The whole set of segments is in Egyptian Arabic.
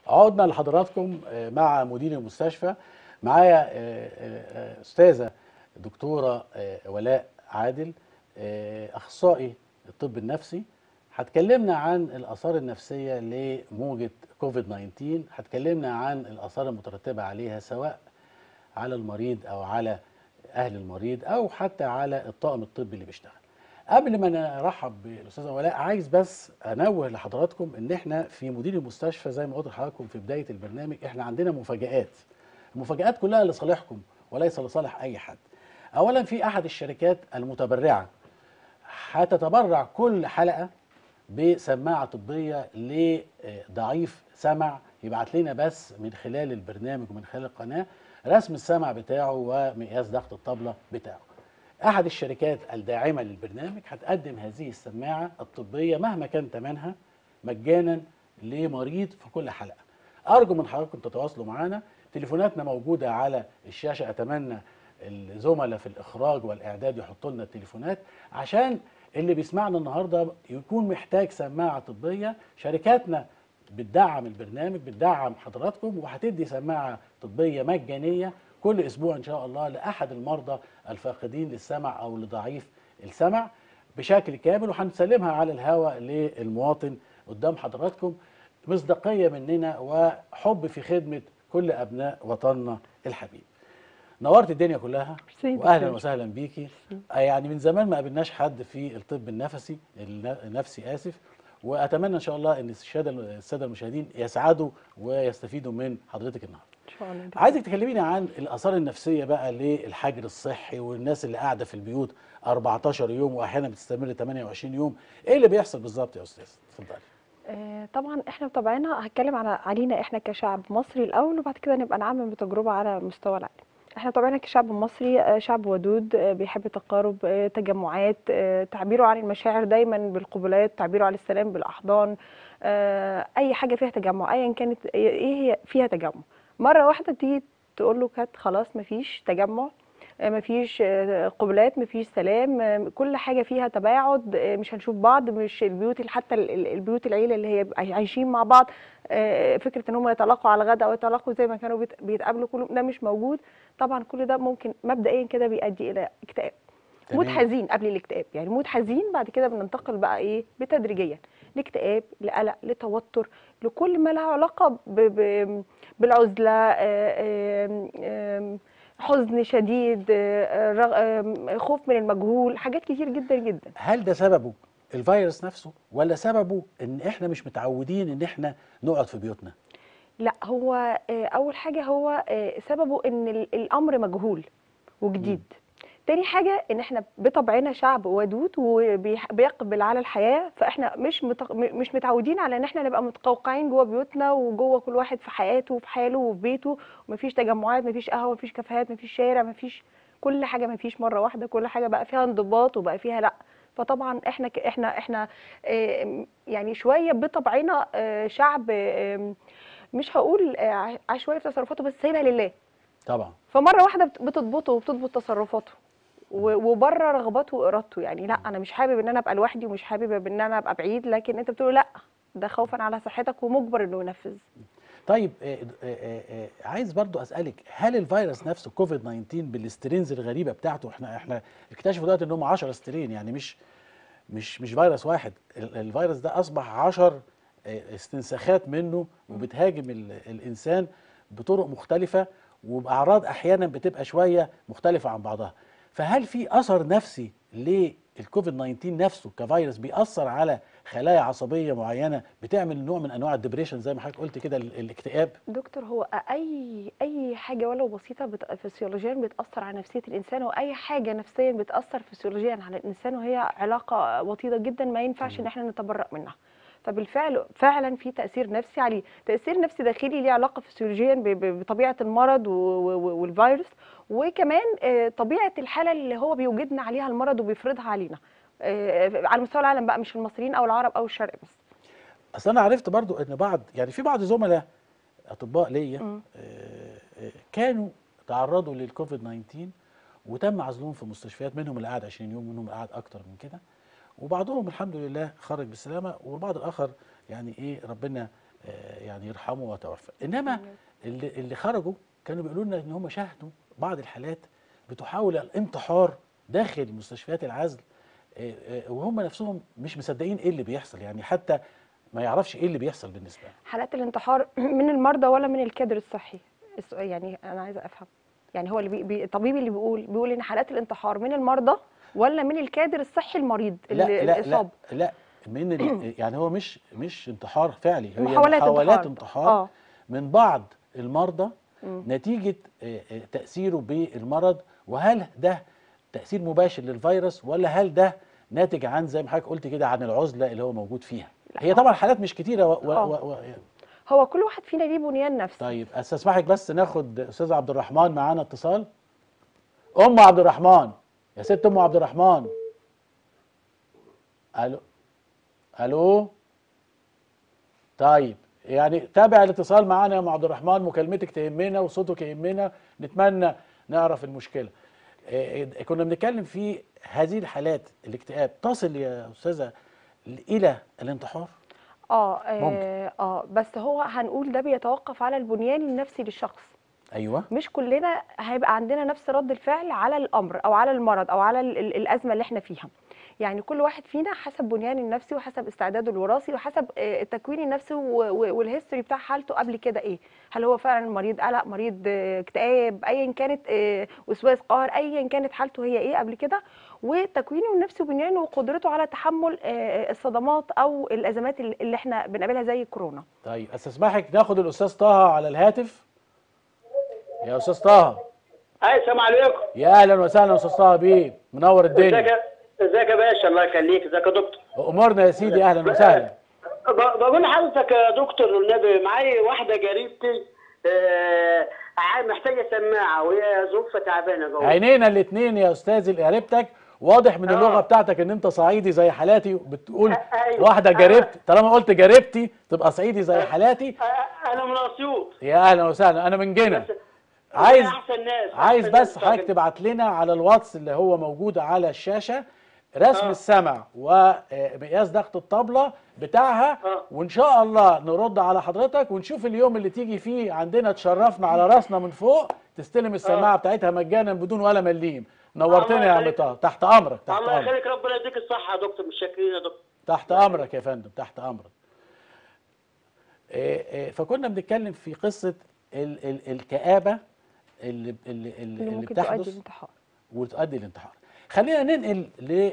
عودنا لحضراتكم آه، مع مدير المستشفى معايا آه، آه، استاذه دكتوره آه، ولاء عادل آه، اخصائي الطب النفسي هتكلمنا عن الاثار النفسيه لموجه كوفيد 19 هتكلمنا عن الاثار المترتبه عليها سواء على المريض او على اهل المريض او حتى على الطاقم الطبي اللي بيشتغل قبل ما نرحب بالاستاذه ولاء عايز بس انوه لحضراتكم ان احنا في مدير المستشفى زي ما قلت لحضراتكم في بدايه البرنامج احنا عندنا مفاجآت المفاجآت كلها لصالحكم وليس لصالح اي حد اولا في احد الشركات المتبرعه هتتبرع كل حلقه بسماعه طبيه لضعيف سمع يبعت لنا بس من خلال البرنامج ومن خلال القناه رسم السمع بتاعه ومقياس ضغط الطبله بتاعه. احد الشركات الداعمه للبرنامج هتقدم هذه السماعه الطبيه مهما كان ثمنها مجانا لمريض في كل حلقه. ارجو من حضراتكم تتواصلوا معنا تليفوناتنا موجوده على الشاشه اتمنى الزملاء في الاخراج والاعداد يحطوا لنا التليفونات عشان اللي بيسمعنا النهارده يكون محتاج سماعه طبيه شركاتنا بتدعم البرنامج بتدعم حضراتكم وهتدي سماعه طبيه مجانيه كل اسبوع ان شاء الله لاحد المرضى الفاقدين للسمع او لضعيف السمع بشكل كامل وهنسلمها على الهواء للمواطن قدام حضراتكم مصداقيه مننا وحب في خدمه كل ابناء وطننا الحبيب. نورت الدنيا كلها ميرسي واهلا دكتور. وسهلا بيكي يعني من زمان ما قابلناش حد في الطب النفسي النفسي اسف واتمنى ان شاء الله ان الساده الساده المشاهدين يسعدوا ويستفيدوا من حضرتك النهارده. ان شاء الله دكتور. عايزك تكلميني عن الاثار النفسيه بقى للحجر الصحي والناس اللي قاعده في البيوت 14 يوم واحيانا بتستمر 28 يوم، ايه اللي بيحصل بالظبط يا استاذ؟ اتفضلي. آه، طبعا احنا بطبعنا هتكلم على علينا احنا كشعب مصري الاول وبعد كده نبقى نعمم بتجربه على مستوى العالم احنا طبعا كشعب مصري آه، شعب ودود آه، بيحب التقارب آه، تجمعات آه، تعبيره عن المشاعر دايما بالقبلات تعبيره عن السلام بالاحضان آه، اي حاجه فيها تجمع ايا كانت ايه هي فيها تجمع مره واحده تيجي تقول له كات خلاص مفيش تجمع آه، مفيش آه، قبلات مفيش سلام آه، كل حاجه فيها تباعد آه، مش هنشوف بعض مش البيوت اللي- حتى ال- ال- البيوت العيله اللي هي عاي- عايشين مع بعض آه، فكره ان هم يتلاقوا على الغداء او يتلاقوا زي ما كانوا بيت- بيتقابلوا كلهم ده مش موجود طبعا كل ده ممكن مبدئيا كده بيؤدي الى اكتئاب مود تمام. حزين قبل الاكتئاب يعني مود حزين بعد كده بننتقل بقى ايه بتدريجيا لاكتئاب لقلق لتوتر لكل ما له علاقه ب ب بالعزله آه، آم، آم، حزن شديد آه، رغ- آم، خوف من المجهول حاجات كتير جدا جدا هل ده سببه الفيروس نفسه ولا سببه ان احنا مش متعودين ان احنا نقعد في بيوتنا؟ لا هو آه، اول حاجه هو آه، سببه ان ال- الامر مجهول وجديد تاني حاجة ان احنا بطبعنا شعب ودود وبيقبل على الحياة فاحنا مش متق... م- مش متعودين على ان احنا نبقى متقوقعين جوه بيوتنا وجوه كل واحد في حياته وفي حاله وفي بيته ومفيش تجمعات مفيش قهوة مفيش كافيهات مفيش شارع مفيش كل حاجة مفيش مرة واحدة كل حاجة بقى فيها انضباط وبقى فيها لا فطبعا احنا ك... احنا احنا آه، يعني شوية بطبعنا آه، شعب آه، مش هقول آه، عشوائي في تصرفاته بس سايبها لله طبعا فمره واحده بت- بتضبطه وبتضبط تصرفاته و- وبره رغباته وارادته يعني لا انا مش حابب ان انا ابقى لوحدي ومش حابب ان انا ابقى بعيد لكن انت بتقول لا ده خوفا على صحتك ومجبر انه ينفذ طيب آه، آه، آه، آه، عايز برضو اسالك هل الفيروس نفسه كوفيد 19 بالاسترينز الغريبه بتاعته احنا احنا اكتشفوا دلوقتي ان هم 10 استرين يعني مش مش مش فيروس واحد ال- الفيروس ده اصبح 10 استنساخات منه وبتهاجم ال- الانسان بطرق مختلفه وباعراض احيانا بتبقى شويه مختلفه عن بعضها فهل في اثر نفسي للكوفيد 19 نفسه كفيروس بيأثر على خلايا عصبيه معينه بتعمل نوع من انواع الدبريشن زي ما حضرتك قلت كده ال- الاكتئاب دكتور هو اي اي حاجه ولو بسيطه بت... فسيولوجيا بتاثر على نفسيه الانسان واي حاجه نفسيا بتاثر فسيولوجيا على الانسان وهي علاقه وطيده جدا ما ينفعش ان احنا نتبرأ منها فبالفعل فعلا في تاثير نفسي عليه تاثير نفسي داخلي ليه علاقه فسيولوجيا ب- ب- بطبيعه المرض و- و- والفيروس وكمان آه، طبيعه الحاله اللي هو بيوجدنا عليها المرض وبيفرضها علينا آه، على مستوى العالم بقى مش المصريين او العرب او الشرق بس اصل انا عرفت برضو ان بعض يعني في بعض زملاء اطباء ليا مم. آه، آه، كانوا تعرضوا للكوفيد 19 وتم عزلهم في مستشفيات منهم اللي قعد 20 يوم منهم اللي قعد اكتر من كده وبعضهم الحمد لله خرج بالسلامه والبعض الاخر يعني ايه ربنا آه، يعني يرحمه وتوفى انما اللي اللي خرجوا كانوا بيقولوا لنا ان هم شاهدوا بعض الحالات بتحاول الانتحار داخل مستشفيات العزل آه، آه، وهم نفسهم مش مصدقين ايه اللي بيحصل يعني حتى ما يعرفش ايه اللي بيحصل بالنسبه له حالات الانتحار من المرضى ولا من الكادر الصحي السؤال يعني انا عايزه افهم يعني هو اللي بي... بي... الطبيب اللي بيقول بيقول ان حالات الانتحار من المرضى ولا من الكادر الصحي المريض اللي لا لا لا الاصاب لا من ال- يعني هو مش مش انتحار فعلي هي محاولات محاولات انتحار. انتحار آه. من بعض المرضى مم. نتيجة آه، آه، تأثيره بالمرض وهل ده تأثير مباشر للفيروس ولا هل ده ناتج عن زي ما حضرتك قلت كده عن العزلة اللي هو موجود فيها هي طبعا حالات مش كتيرة و و آه. و و هو كل واحد فينا ليه بنيان نفسي طيب استسمحك بس ناخد استاذ عبد الرحمن معانا اتصال ام عبد الرحمن يا ست ام عبد الرحمن الو الو طيب يعني تابع الاتصال معانا يا ام عبد الرحمن مكالمتك تهمنا وصوتك يهمنا نتمنى نعرف المشكله إيه، إيه، كنا بنتكلم في هذه الحالات الاكتئاب تصل يا استاذه الى الانتحار اه ممكن. اه اه بس هو هنقول ده بيتوقف على البنيان النفسي للشخص ايوه مش كلنا هيبقى عندنا نفس رد الفعل على الامر او على المرض او على ال- ال- الازمه اللي احنا فيها يعني كل واحد فينا حسب بنيانه النفسي وحسب استعداده الوراثي وحسب آه، التكوين النفسي و- و- والهيستوري بتاع حالته قبل كده ايه هل هو فعلا مريض قلق مريض آه، اكتئاب ايا كانت آه، وسواس قهر ايا كانت حالته هي ايه قبل كده وتكوينه النفسي وبنيانه وقدرته على تحمل آه، الصدمات او الازمات اللي اللي احنا بنقابلها زي كورونا طيب استسمحك ناخد الاستاذ طه على الهاتف يا استاذ طه هاي السلام عليكم يا اهلا وسهلا استاذ طه بيه منور ازيك الدنيا يا- ازيك يا باشا الله يخليك ازيك يا دكتور امورنا يا سيدي اهلا وسهلا ب- بقول لحضرتك يا دكتور والنبي معايا واحده جريبتي آه، ع- محتاجه سماعه وهي ظروفها تعبانه جوه عينينا الاثنين يا استاذ قريبتك واضح من آه. اللغه بتاعتك ان انت صعيدي زي حالاتي بتقول أ- أيوة. واحده آه. جربت طالما قلت جربتي تبقى صعيدي زي حالاتي آه، انا من اسيوط يا اهلا وسهلا انا من جنة بس- عايز احسن ناس عايز أحسن بس ناس حضرتك بتاعت- تبعت لنا على الواتس اللي هو موجود على الشاشه رسم آه. السمع ومقياس ضغط الطبله بتاعها آه. وان شاء الله نرد على حضرتك ونشوف اليوم اللي تيجي فيه عندنا تشرفنا على راسنا من فوق تستلم السماعه بتاعتها مجانا بدون ولا مليم نورتنا الله يا عم يخليك. طه تحت امرك تحت الله امرك يخليك ربنا يديك الصحه يا دكتور مش شاكرين يا دكتور تحت امرك يا فندم تحت امرك إيه إيه فكنا بنتكلم في قصه ال ال الكآبه اللي اللي, اللي, اللي اللي ممكن تؤدي بتحدث الانتحار وتؤدي الانتحار خلينا ننقل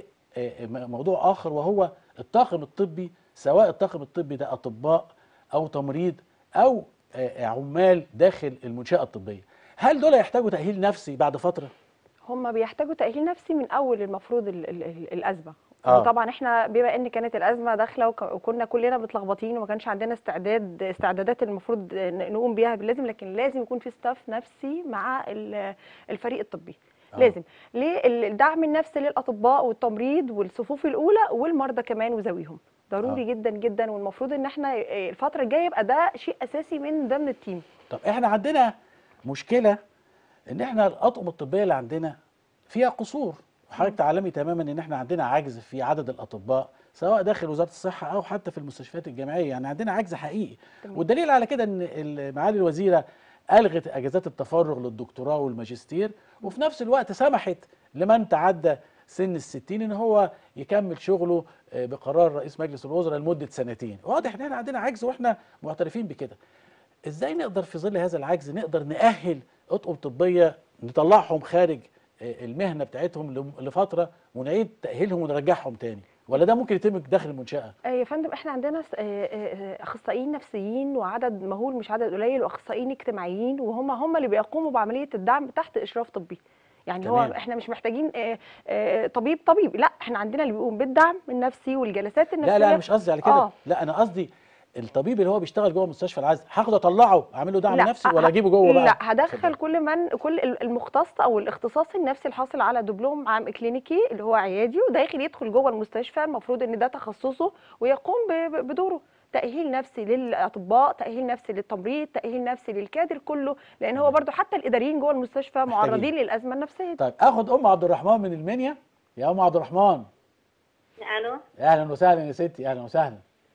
لموضوع اخر وهو الطاقم الطبي سواء الطاقم الطبي ده اطباء او تمريض او آه، عمال داخل المنشاه الطبيه هل دول يحتاجوا تاهيل نفسي بعد فتره هم بيحتاجوا تأهيل نفسي من أول المفروض ال ال ال الأزمة آه. وطبعا احنا بما ان كانت الازمه داخله وك- وكنا كلنا متلخبطين وما كانش عندنا استعداد استعدادات المفروض ن- نقوم بيها باللازم لكن لازم يكون في ستاف نفسي مع ال- الفريق الطبي آه. لازم ليه ال- الدعم النفسي للاطباء والتمريض والصفوف الاولى والمرضى كمان وذويهم ضروري آه. جدا جدا والمفروض ان احنا آه، الفتره الجايه يبقى ده شيء اساسي من ضمن التيم طب احنا عندنا مشكله ان احنا الاطقم الطبيه اللي عندنا فيها قصور وحضرتك تعلمي تماما ان احنا عندنا عجز في عدد الاطباء سواء داخل وزاره الصحه او حتى في المستشفيات الجامعيه يعني عندنا عجز حقيقي تمام. والدليل على كده ان ال- معالي الوزيره الغت اجازات التفرغ للدكتوراه والماجستير وفي نفس الوقت سمحت لمن تعدى سن الستين ان هو يكمل شغله آه، بقرار رئيس مجلس الوزراء لمده سنتين واضح ان احنا عندنا عجز واحنا معترفين بكده ازاي نقدر في ظل هذا العجز نقدر نأهل اطقم طبيه نطلعهم خارج آه، المهنه بتاعتهم لم- لفتره ونعيد تأهيلهم ونرجعهم تاني ولا ده ممكن يتم داخل المنشاه آه، يا فندم احنا عندنا س- آه، آه، اخصائيين نفسيين وعدد مهول مش عدد قليل واخصائيين اجتماعيين وهم هم اللي بيقوموا بعمليه الدعم تحت اشراف طبي يعني هو تمام. احنا مش محتاجين آه، آه، طبيب طبيب لا احنا عندنا اللي بيقوم بالدعم النفسي والجلسات النفسيه لا لا انا مش قصدي على كده آه. لا انا قصدي الطبيب اللي هو بيشتغل جوه مستشفى العزل هاخده اطلعه اعمل له دعم لا، نفسي ولا ه- اجيبه جوه بقى لا هدخل اتفضل. كل من كل ال- المختص او الاختصاص النفسي الحاصل على دبلوم عام كلينيكي اللي هو عيادي وداخل يدخل جوه المستشفى المفروض ان ده تخصصه ويقوم ب- ب- بدوره تأهيل نفسي للأطباء، تأهيل نفسي للتمريض، تأهيل نفسي للكادر كله، لأن هو برضو حتى الإداريين جوه المستشفى معرضين للأزمة النفسية دي. طيب اخد ام عبد الرحمن من المنيا يا ام عبد الرحمن الو اهلا وسهلا يا ستي اهلا وسهلا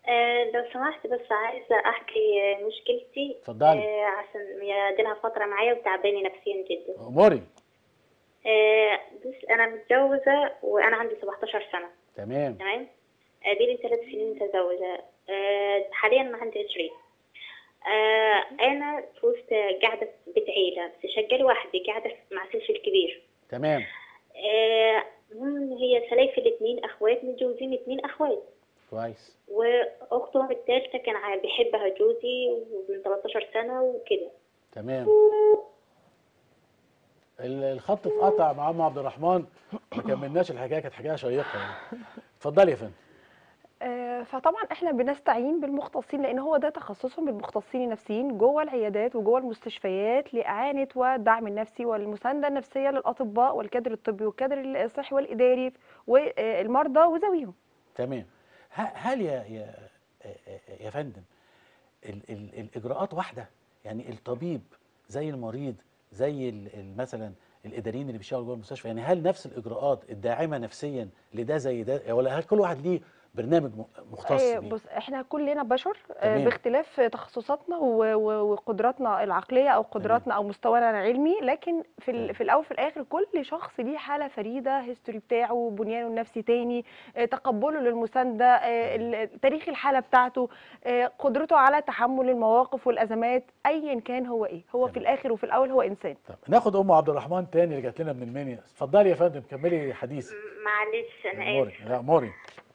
آه، لو سمحت بس عايزة أحكي آه، مشكلتي اتفضلي. آه، عشان هي دي لها فترة معايا وتعباني نفسيا جدا اموري آه، بص أنا متجوزة وأنا عندي 17 سنة تمام تمام آه، بقالي ثلاث سنين متزوجة آه، حاليا أنا عندي 20 آه، أنا في وسط قاعدة في بيت عيلة بس شغالة وحدي قاعدة مع سلسل كبير تمام آه، المهم هي سلايف الاتنين أخوات متجوزين اتنين أخوات كويس واختهم الثالثه كان ع- بيحبها جوزي ومن 13 سنه وكده تمام ال- الخط اتقطع مع ام عبد الرحمن ما كملناش الحكايه كانت حكايه شيقه يعني اتفضلي يا فندم آه، فطبعا احنا بنستعين بالمختصين لان هو ده تخصصهم بالمختصين النفسيين جوه العيادات وجوه المستشفيات لاعانه والدعم النفسي والمسانده النفسيه للاطباء والكادر الطبي والكادر الصحي والاداري والمرضى وذويهم تمام ه- هل يا يا يا فندم ال ال الاجراءات واحده يعني الطبيب زي المريض زي ال- ال- مثلا الاداريين اللي بيشتغلوا جوه المستشفى يعني هل نفس الاجراءات الداعمه نفسيا لده زي ده ولا هل كل واحد ليه برنامج م- مختص آه، بيه بص احنا كلنا بشر آه، تمام. باختلاف تخصصاتنا و- و- وقدراتنا العقليه او قدراتنا او مستوانا العلمي لكن في تمام. ال- في الاول وفي الاخر كل شخص ليه حاله فريده هيستوري بتاعه بنيانه النفسي تاني آه، تقبله للمسانده آه، ال- تاريخ الحاله بتاعته آه، قدرته على تحمل المواقف والازمات ايا كان هو ايه هو في تمام. الاخر وفي الاول هو انسان طب ناخد ام عبد الرحمن تاني اللي جات لنا من المنيا اتفضلي يا فندم كملي حديث معلش انا موري اسف لا موري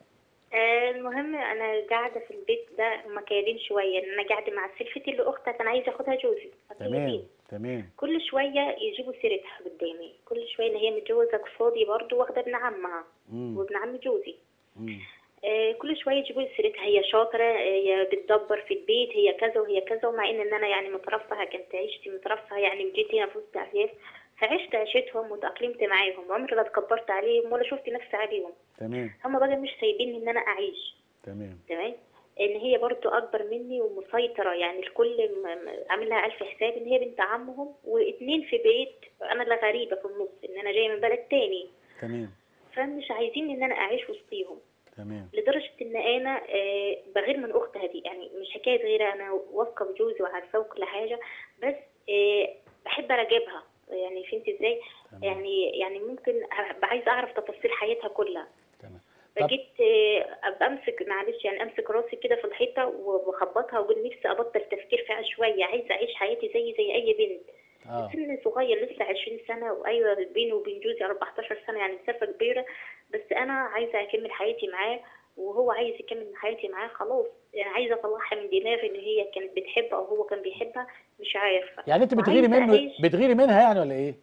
آه، المهم انا قاعده في البيت ده هما كايرين شويه ان انا قاعده مع سلفتي اللي اختها كان عايزه اخدها جوزي تمام طيبين. تمام كل شويه يجيبوا سيرتها قدامي كل شويه ان هي متجوزه قصادي برضه واخده ابن عمها مم. وابن عم جوزي مم. آه، كل شويه يجيبوا لي سيرتها هي شاطره آه، هي بتدبر في البيت هي كذا وهي كذا ومع ان إن انا يعني مترفهه كانت عيشتي مترفهه يعني جيت هنا في وسط ارياف فعشت عيشتهم وتأقلمت معاهم عمري لا اتكبرت عليهم ولا شفت نفسي عليهم تمام هم بقى مش سايبين ان انا اعيش تمام تمام ان هي برضو اكبر مني ومسيطره يعني الكل م- م- عامل لها الف حساب ان هي بنت عمهم واتنين في بيت انا اللي غريبه في النص ان انا جايه من بلد تاني تمام فمش عايزين ان انا اعيش وسطيهم تمام لدرجة إن أنا آه، بغير من أختها دي يعني مش حكاية غيرة أنا واثقة بجوزي وعارفاه وكل حاجة بس آه، بحب أراقبها يعني فهمت إزاي؟ تمام. يعني يعني ممكن أبقى عايزة أعرف تفاصيل حياتها كلها تمام طب فجيت آه، أبقى أمسك معلش يعني أمسك راسي كده في الحيطة وأخبطها وأقول نفسي أبطل تفكير فيها شوية عايزة أعيش حياتي زي زي أي بنت اه سن صغير لسه 20 سنة وأيوة بيني وبين جوزي 14 سنة يعني مسافة كبيرة بس أنا عايزة أكمل حياتي معاه وهو عايز يكمل حياتي معاه خلاص يعني عايزة أطلعها من دماغي إن هي كانت بتحبه أو هو كان بيحبها مش عارفة يعني انت بتغيري وعايزة منه أعيش- بتغيري منها يعني ولا ايه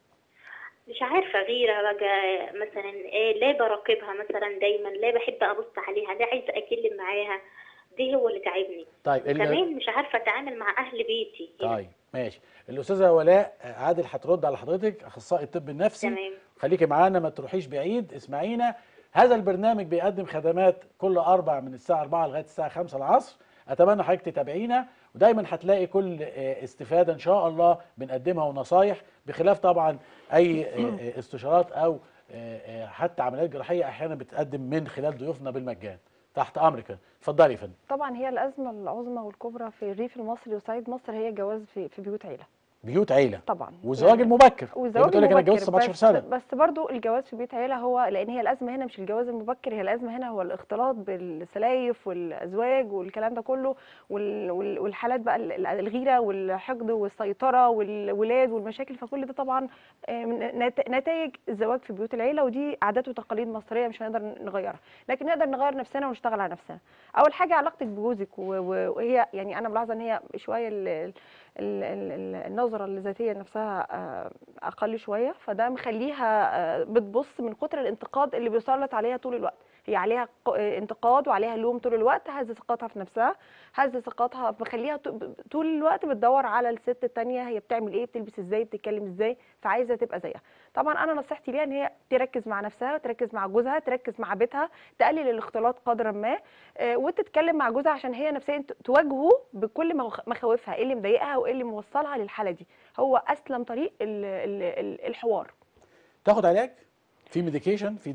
مش عارفة غيرة بقى مثلا إيه لا براقبها مثلا دايما لا بحب أبص عليها لا عايزة أتكلم معاها دي هو اللي تعبني طيب ال- كمان مش عارفة أتعامل مع أهل بيتي هنا. طيب ماشي الاستاذه ولاء عادل هترد على حضرتك اخصائي الطب النفسي تمام خليكي معانا ما تروحيش بعيد اسمعينا هذا البرنامج بيقدم خدمات كل اربع من الساعه 4 لغايه الساعه 5 العصر اتمنى حضرتك تتابعينا ودايما هتلاقي كل آه، استفاده ان شاء الله بنقدمها ونصايح بخلاف طبعا اي آه، آه، استشارات او آه، آه، حتى عمليات جراحيه احيانا بتقدم من خلال ضيوفنا بالمجان تحت امرك اتفضلي يا فندم طبعا هي الازمه العظمى والكبرى في الريف المصري وصعيد مصر هي الجواز في في بيوت عيله بيوت عيله طبعا والزواج يعني- المبكر هي والزواج بتقول لك انا المبكر اتجوزت 17 بس سنه بس برضو الجواز في بيت عيله هو لان هي الازمه هنا مش الجواز المبكر هي الازمه هنا هو الاختلاط بالسلايف والازواج والكلام ده كله وال- وال- والحالات بقى ال- ال- الغيره والحقد والسيطره والولاد والمشاكل فكل ده طبعا آه، من نت- نتائج الزواج في بيوت العيله ودي عادات وتقاليد مصريه مش هنقدر نغيرها لكن نقدر نغير نفسنا ونشتغل على نفسنا اول حاجه علاقتك بجوزك و- و- وهي يعني انا ملاحظه ان هي شويه ال- ال- ال- ال- النظره الذاتيه نفسها آه، اقل شويه فده مخليها آه، بتبص من كتر الانتقاد اللي بيسلط عليها طول الوقت هي عليها ق- آه، انتقاد وعليها لوم طول الوقت هز ثقتها في نفسها هز ثقتها مخليها ط- ب- طول الوقت بتدور على الست التانية هي بتعمل ايه بتلبس ازاي بتتكلم ازاي فعايزه تبقى زيها طبعا انا نصيحتي ليها ان هي تركز مع نفسها تركز مع جوزها تركز مع بيتها تقلل الاختلاط قدرا ما آه، وتتكلم مع جوزها عشان هي نفسيا ت- تواجهه بكل مخ- مخاوفها ايه اللي مضايقها وايه اللي موصلها للحاله دي هو اسلم طريق ال- ال- ال- الحوار تاخد علاج في ميديكيشن في دواء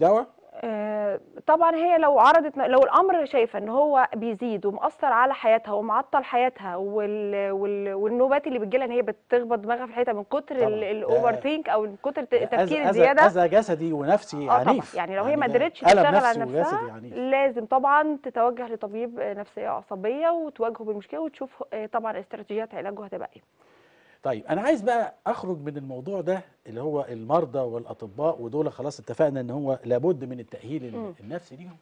آه، طبعا هي لو عرضت لو الامر شايفه ان هو بيزيد ومأثر على حياتها ومعطل حياتها وال... وال... والنوبات اللي بتجيلها ان هي بتخبط دماغها في الحيطه من كتر طبعاً. الاوفر ده- ثينك او من كتر ده التفكير أذى- أذى- الزياده اذى جسدي ونفسي اه طبعا عنيف يعني لو هي ما ده قدرتش ألم تشتغل نفسي على نفسها وجسدي عنيف لازم طبعا تتوجه لطبيب نفسيه عصبيه وتواجهه بالمشكله وتشوف آه، طبعا استراتيجيات علاجه هتبقى ايه طيب انا عايز بقى اخرج من الموضوع ده اللي هو المرضى والاطباء ودول خلاص اتفقنا ان هو لابد من التاهيل ال- مم. النفسي ليهم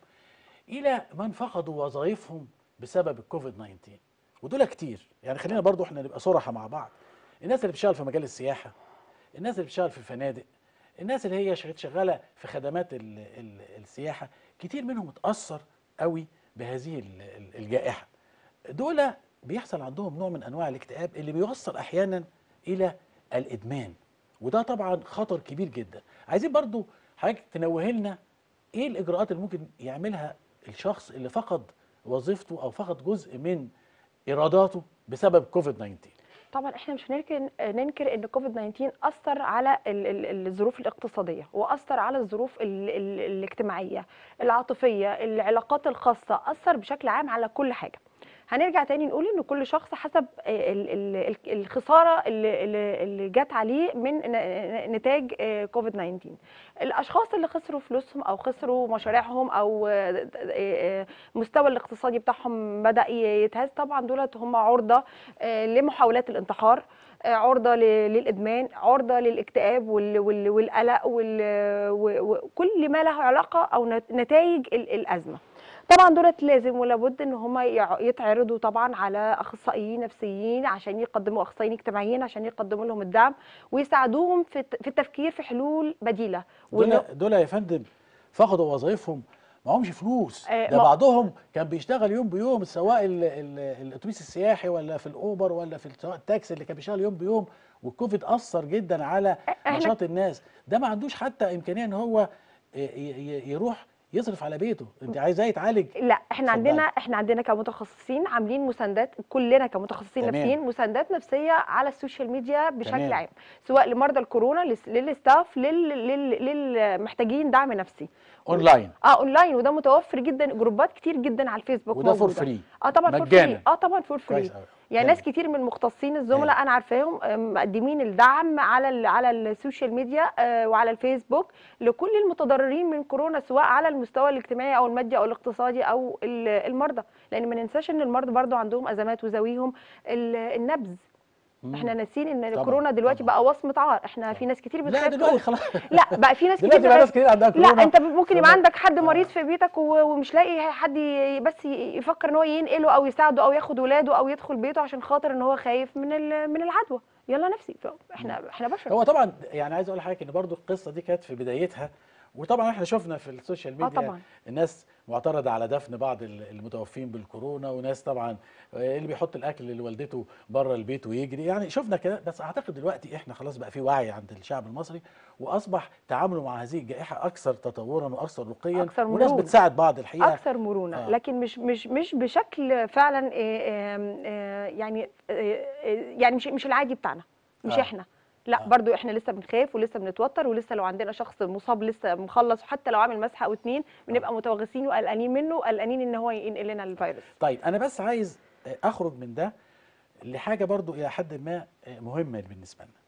الى من فقدوا وظائفهم بسبب الكوفيد 19 ودول كتير يعني خلينا برضو احنا نبقى صراحه مع بعض الناس اللي بتشتغل في مجال السياحه الناس اللي بتشتغل في الفنادق الناس اللي هي شغ- شغاله في خدمات ال ال السياحه كتير منهم اتاثر قوي بهذه ال- ال- الجائحه دول بيحصل عندهم نوع من انواع الاكتئاب اللي بيوصل احيانا الى الادمان وده طبعا خطر كبير جدا عايزين برضو حضرتك تنوه لنا ايه الاجراءات اللي ممكن يعملها الشخص اللي فقد وظيفته او فقد جزء من ايراداته بسبب كوفيد 19 طبعا احنا مش هننكر ننكر ان كوفيد 19 اثر على ال- ال- الظروف الاقتصاديه واثر على الظروف ال- ال- الاجتماعيه العاطفيه العلاقات الخاصه اثر بشكل عام على كل حاجه هنرجع تاني نقول ان كل شخص حسب ال- ال- ال- الخساره اللي, اللي اللي جت عليه من ن- نتاج آه، كوفيد 19 الاشخاص اللي خسروا فلوسهم او خسروا مشاريعهم او آه، آه، المستوى الاقتصادي بتاعهم بدا يتهز طبعا دولت هم عرضه آه، لمحاولات الانتحار آه، عرضه ل- للادمان عرضه للاكتئاب وال- وال- والقلق وال- و- وكل ما له علاقه او نت- نتائج ال- الازمه طبعا دولت لازم ولابد ان هم يتعرضوا طبعا على اخصائيين نفسيين عشان يقدموا اخصائيين اجتماعيين عشان يقدموا لهم الدعم ويساعدوهم في الت- في التفكير في حلول بديله دول وإنه- دول يا فندم فقدوا وظائفهم معهمش فلوس آه، ده ما- بعضهم كان بيشتغل يوم بيوم سواء ال- ال- الاتوبيس السياحي ولا في الاوبر ولا في سواء التاكسي اللي كان بيشتغل يوم بيوم والكوفيد اثر جدا على إحنا- نشاط الناس ده ما عندوش حتى امكانيه ان هو ي- ي- يروح يصرف على بيته انت عايزاه يتعالج لا احنا اتفضلي. عندنا احنا عندنا كمتخصصين عاملين مساندات كلنا كمتخصصين تمام. نفسيين مساندات نفسيه على السوشيال ميديا بشكل تمام. عام سواء لمرضى الكورونا لس- للستاف لل- لل- للمحتاجين دعم نفسي اونلاين اه اونلاين وده متوفر جدا جروبات كتير جدا على الفيسبوك وده فور موجودة. فري اه طبعا فور مجانا. فري اه طبعا فور فري كويس قوي يعني ناس كتير من مختصين الزملاء انا عارفاهم آه، مقدمين الدعم على ال على السوشيال ميديا آه، وعلى الفيسبوك لكل المتضررين من كورونا سواء على المستوى الاجتماعي او المادي او الاقتصادي او ال- المرضى لان ما ننساش ان المرضى برضو عندهم ازمات وذويهم ال- النبذ احنا ناسيين ان طبعاً، كورونا دلوقتي طبعاً. بقى وصمه عار احنا في ناس كتير لا بتخاف دلوقتي تقول خلاص لا بقى في ناس دلوقتي كتير بقى ناس بتخاف كتير عندها كورونا لا انت ممكن يبقى فما- عندك حد آه. مريض في بيتك و- ومش لاقي حد ي- بس ي- يفكر ان هو ينقله او يساعده او ياخد ولاده او يدخل بيته عشان خاطر ان هو خايف من ال- من العدوى يلا نفسي احنا احنا بشر هو طبعا يعني عايز اقول لحضرتك ان برضو القصه دي كانت في بدايتها وطبعا احنا شفنا في السوشيال اه ميديا طبعا الناس معترضه على دفن بعض ال- المتوفين بالكورونا وناس طبعا آه، اللي بيحط الاكل لوالدته بره البيت ويجري يعني شفنا كده بس اعتقد دلوقتي احنا خلاص بقى في وعي عند الشعب المصري واصبح تعامله مع هذه الجائحه اكثر تطورا واكثر رقيا أكثر وناس مرونة. بتساعد بعض الحقيقه اكثر مرونه آه. لكن مش مش مش بشكل فعلا آه، آم، آه، يعني آه، آه، يعني مش مش العادي بتاعنا مش آه. احنا لا آه. برضو احنا لسه بنخاف ولسه بنتوتر ولسه لو عندنا شخص مصاب لسه مخلص وحتى لو عامل مسحه او اتنين بنبقى متوغسين وقلقانين منه وقلقانين ان هو ينقل لنا الفيروس طيب انا بس عايز اخرج من ده لحاجه برضو الى حد ما مهمه بالنسبه لنا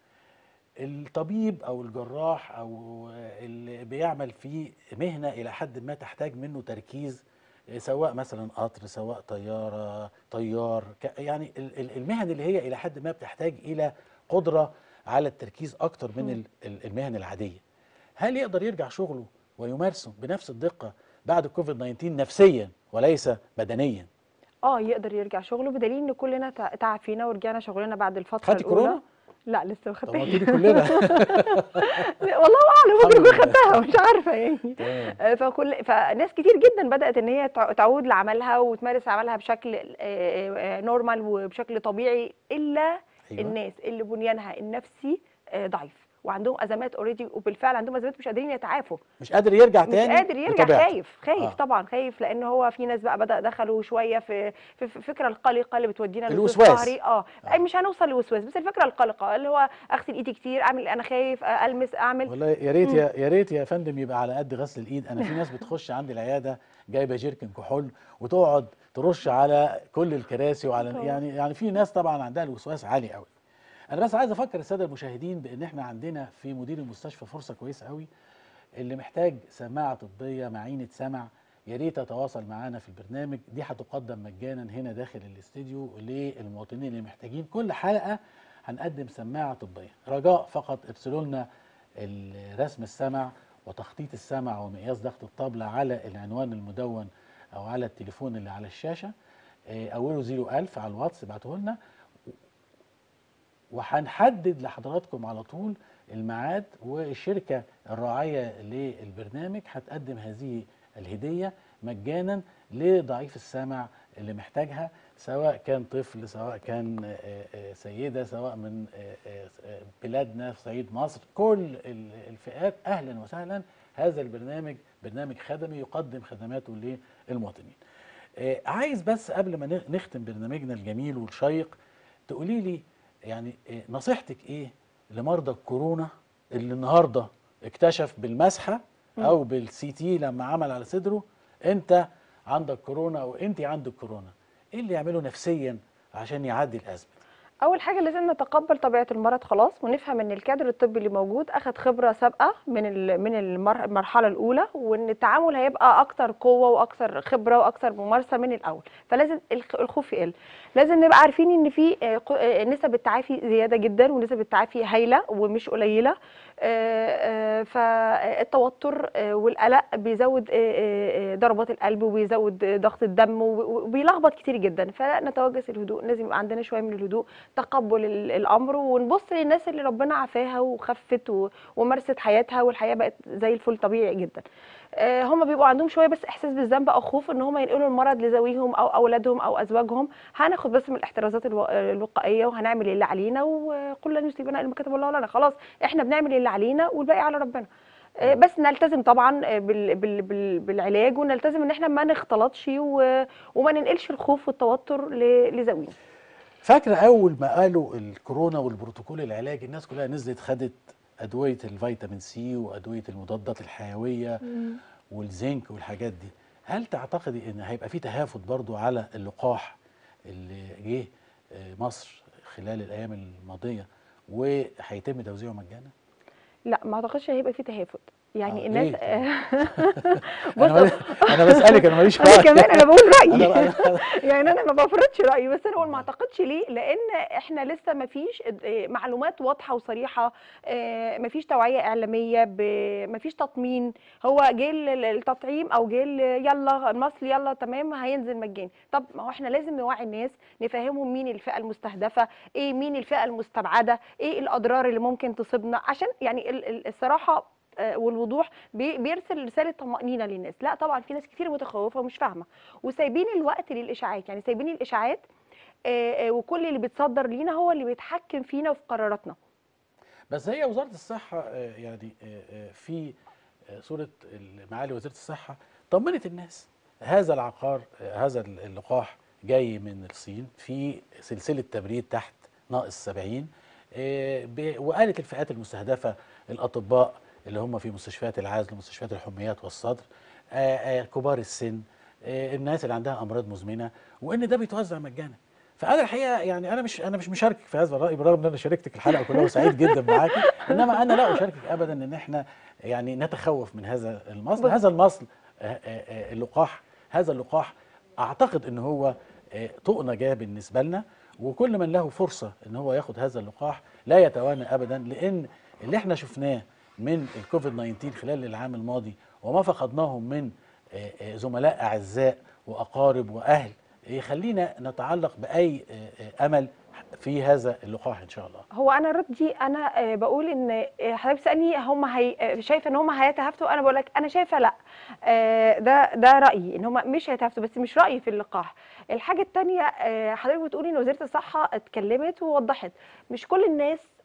الطبيب او الجراح او اللي بيعمل في مهنه الى حد ما تحتاج منه تركيز سواء مثلا قطر سواء طياره طيار ك- يعني ال- ال- المهن اللي هي الى حد ما بتحتاج الى قدره على التركيز اكتر من ال- ال- المهن العاديه هل يقدر يرجع شغله ويمارسه بنفس الدقه بعد الكوفيد 19 نفسيا وليس بدنيا اه يقدر يرجع شغله بدليل ان كلنا تع- تعافينا ورجعنا شغلنا بعد الفتره خدتي الاولى كورونا؟ لا لسه ما طب ما خدتهاش قلتي كلنا والله اعلم ممكن الحمد اكون لله. خدتها مش عارفه يعني تمام. آه، فكل فناس كتير جدا بدات ان هي تع- تعود لعملها وتمارس عملها بشكل آه، آه، نورمال وبشكل طبيعي الا أيوة. الناس اللي بنيانها النفسي آه، ضعيف وعندهم ازمات اوريدي وبالفعل عندهم ازمات مش قادرين يتعافوا مش قادر يرجع مش تاني قادر يرجع بطبيعته. خايف خايف آه. آه. طبعا خايف لان هو في ناس بقى بدا دخلوا شويه في في في الفكره القلقه اللي بتودينا للوسواس الوسواس. القهري اه آه. مش هنوصل للوسواس بس الفكره القلقه اللي هو اغسل ايدي كتير اعمل انا خايف آه، المس اعمل والله يا ريت يا يا ريت يا فندم يبقى على قد غسل الايد انا في ناس بتخش عندي العياده جايبه جيركن كحول وتقعد ترش على كل الكراسي وعلى طبعا. يعني يعني في ناس طبعا عندها الوسواس عالي قوي انا بس عايز افكر الساده المشاهدين بان احنا عندنا في مدير المستشفى فرصه كويسه قوي اللي محتاج سماعه طبيه معينه سمع يا ريت تتواصل معانا في البرنامج دي هتقدم مجانا هنا داخل الاستديو للمواطنين اللي محتاجين كل حلقه هنقدم سماعه طبيه رجاء فقط ارسلوا لنا رسم السمع وتخطيط السمع ومقياس ضغط الطبلة على العنوان المدون او على التليفون اللي على الشاشه آه، اوله 01000 على الواتس ابعتوه لنا وهنحدد لحضراتكم على طول الميعاد والشركه الراعيه للبرنامج هتقدم هذه الهديه مجانا لضعيف السمع اللي محتاجها سواء كان طفل سواء كان آه، آه، سيده سواء من آه، آه، آه، بلادنا في صعيد مصر كل ال- الفئات اهلا وسهلا هذا البرنامج برنامج خدمي يقدم خدماته للمواطنين. آه، عايز بس قبل ما نخ- نختم برنامجنا الجميل والشيق تقولي لي يعني آه، نصيحتك ايه لمرضى الكورونا اللي النهارده اكتشف بالمسحه او بالسي تي لما عمل على صدره انت عندك كورونا او انت عندك كورونا ايه اللي يعمله نفسيا عشان يعدي الازمه دي؟ اول حاجه لازم نتقبل طبيعه المرض خلاص ونفهم ان الكادر الطبي اللي موجود اخذ خبره سابقه من ال- من المر- المرحله الاولى وان التعامل هيبقى اكتر قوه واكثر خبره واكثر ممارسه من الاول فلازم الخ- الخوف يقل لازم نبقى عارفين ان في آه، ق- آه، نسب التعافي زياده جدا ونسب التعافي هايله ومش قليله آه، آه، فالتوتر آه، والقلق بيزود آه، آه، آه، ضربات القلب وبيزود آه، ضغط الدم وب- وبيلخبط كتير جدا فنتوجس الهدوء لازم يبقى عندنا شويه من الهدوء تقبل ال- الامر ونبص للناس اللي ربنا عافاها وخفت و- ومارست حياتها والحياه بقت زي الفل طبيعي جدا آه، هم بيبقوا عندهم شويه بس احساس بالذنب او خوف ان هم ينقلوا المرض لذويهم او اولادهم او ازواجهم هناخد بس من الاحترازات الو- الوقائيه وهنعمل اللي علينا وقل لن يصيبنا الا ما كتب الله لنا خلاص احنا بنعمل اللي علينا والباقي على ربنا آه، بس نلتزم طبعا آه، بال بال بال بالعلاج ونلتزم ان احنا ما نختلطش و- وما ننقلش الخوف والتوتر ل- لذوينا فاكره اول ما قالوا الكورونا والبروتوكول العلاجي الناس كلها نزلت خدت ادويه الفيتامين سي وادويه المضادات الحيويه والزنك والحاجات دي هل تعتقدي ان هيبقى في تهافت برضو على اللقاح اللي جه آه، مصر خلال الايام الماضيه وهيتم توزيعه مجانا لا ما اعتقدش هيبقى في تهافت يعني آه، الناس ليه؟ بص انا مالي- انا بسالك انا ماليش انا رأي. كمان انا بقول رايي أنا- أنا- يعني انا ما بفرضش رايي بس انا بقول ما اعتقدش ليه لان احنا لسه ما فيش آه، معلومات واضحه وصريحه آه، ما فيش توعيه اعلاميه ما فيش تطمين هو جه ال- التطعيم او جه ال- يلا المصل يلا تمام هينزل مجاني طب ما هو احنا لازم نوعي الناس نفهمهم مين الفئه المستهدفه ايه مين الفئه المستبعده ايه الاضرار اللي ممكن تصيبنا عشان يعني ال- ال- الصراحه آه، والوضوح بي- بيرسل رساله طمانينه للناس لا طبعا في ناس كتير متخوفه ومش فاهمه وسايبين الوقت للاشاعات يعني سايبين الاشاعات آه، آه، وكل اللي بيتصدر لينا هو اللي بيتحكم فينا وفي قراراتنا بس هي وزاره الصحه آه، يعني آه، آه، في آه، صوره معالي وزيره الصحه طمنت الناس هذا العقار آه، هذا اللقاح جاي من الصين في سلسله تبريد تحت ناقص 70 آه، ب- وقالت الفئات المستهدفه الاطباء اللي هم في مستشفيات العزل ومستشفيات الحميات والصدر آه، آه، كبار السن آه، الناس اللي عندها امراض مزمنه وان ده بيتوزع مجانا فانا الحقيقه يعني انا مش انا مش مشاركك في هذا الراي بالرغم ان انا شاركتك الحلقه كلها وسعيد جدا معاكي انما انا لا اشاركك ابدا ان احنا يعني نتخوف من هذا المصل بص- هذا المصل آه، آه، آه، اللقاح هذا اللقاح اعتقد ان هو آه، طوق نجاه بالنسبه لنا وكل من له فرصه ان هو ياخد هذا اللقاح لا يتوانى ابدا لان اللي احنا شفناه من الكوفيد 19 خلال العام الماضي وما فقدناهم من آه، آه، زملاء اعزاء واقارب واهل يخلينا نتعلق باي آه، آه، امل في هذا اللقاح ان شاء الله هو انا ردي انا آه، بقول ان آه، حضرتك بتسالني هم هي آه، شايفه ان هم هيتهافتوا انا بقول لك انا شايفه لا آه، ده ده رايي ان هم مش هيتهافتوا بس مش رايي في اللقاح الحاجه الثانيه حضرتك بتقولي ان وزاره الصحه اتكلمت ووضحت مش كل الناس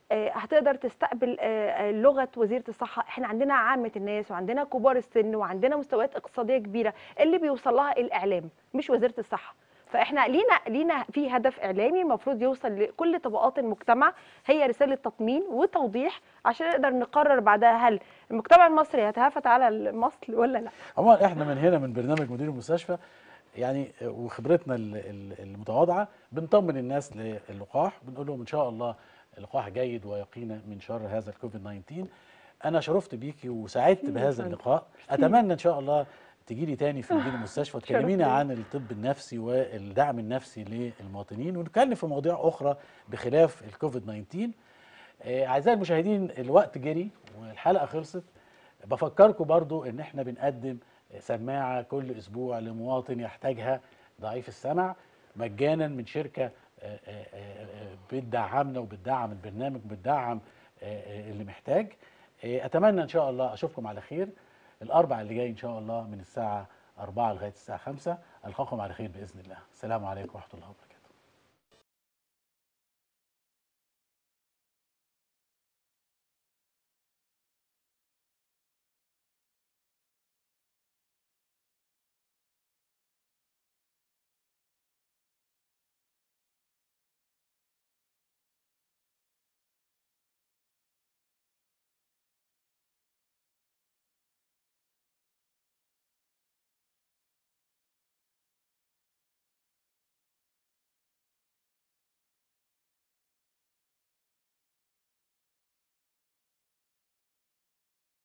آه، هتقدر تستقبل آه، آه، لغه وزيره الصحه احنا عندنا عامه الناس وعندنا كبار السن وعندنا مستويات اقتصاديه كبيره اللي بيوصل لها الاعلام مش وزيره الصحه فاحنا لينا لينا في هدف اعلامي المفروض يوصل لكل طبقات المجتمع هي رساله تطمين وتوضيح عشان نقدر نقرر بعدها هل المجتمع المصري هيتهافت على المصل ولا لا عموما احنا من هنا من برنامج مدير المستشفى يعني وخبرتنا ال- ال- المتواضعه بنطمن الناس للقاح بنقول لهم ان شاء الله اللقاح جيد ويقينا من شر هذا الكوفيد 19 انا شرفت بيكي وسعدت بهذا فندم. اللقاء اتمنى ان شاء الله تجي لي تاني في مدير المستشفى وتكلمينا شرف ليا. عن الطب النفسي والدعم النفسي للمواطنين ونتكلم في مواضيع اخرى بخلاف الكوفيد 19 آه، اعزائي المشاهدين الوقت جري والحلقه خلصت بفكركم برضو ان احنا بنقدم سماعه كل اسبوع لمواطن يحتاجها ضعيف السمع مجانا من شركه آه، آه، آه، بتدعمنا وبتدعم البرنامج وبتدعم آه، آه، اللي محتاج آه، اتمنى ان شاء الله اشوفكم على خير الاربع اللي جاي ان شاء الله من الساعه 4 لغايه الساعه 5 القاكم على خير باذن الله السلام عليكم ورحمه الله وبركاته